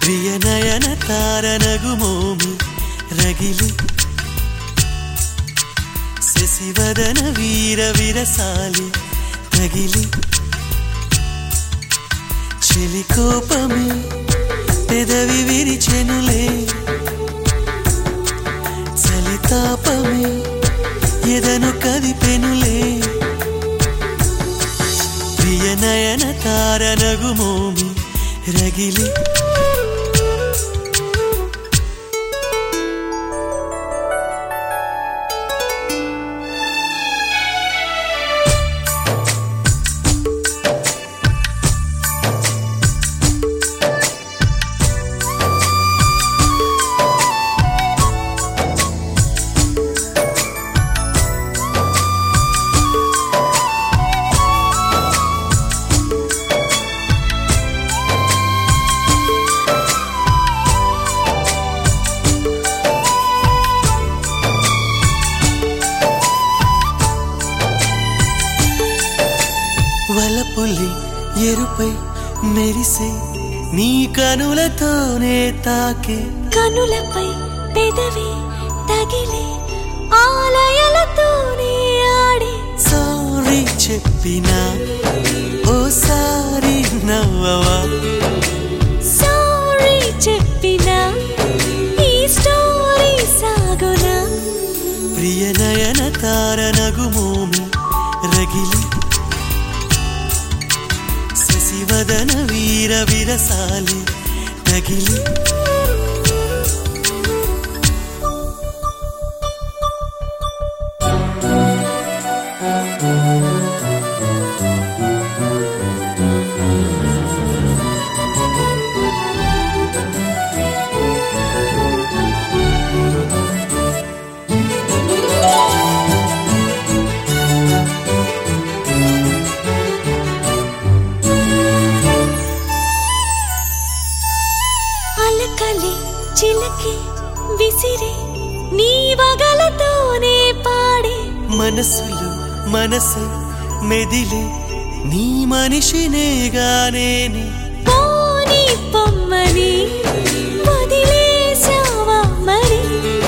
ప్రియ నయన తారనగు మోమి రగిలి శశివదన వీర విరసాలి తగిలి చెలి కోపమే పెదవి విరిచెనులే చలితాపమే ఎదను కదిపెనులే ప్రియ నయన తారనగు మోమి రగిలి వలపులి ఎరుపై మెరిసే నీ కనులతోనే తాకే కనులపై పెదవి తగిలే ఆలయలతోనే ఆడే సారీ చెప్పినా ఓసారి నవ్వవా సారీ చెప్పినా ఈ స్టోరీ సాగునా ప్రియ నయన తారనగు మోమి రగిలి శశివదన వీర విరసాలి తగిలి అలకలి చిలకి విసిరి నీ వగలతోనే పాడే మనసులు మనసు మెదిలి నీ మనిషినేగానేని పోని పొమ్మని వదిలేసావా మరి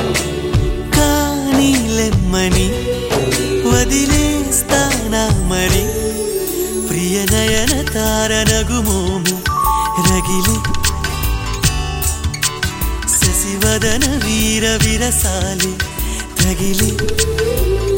కానీ లెమ్మని వదిలేస్తానా మరి ప్రియ నయన తారనగు మోము రగిలి శశివదన వీర విరసాలి తగిలి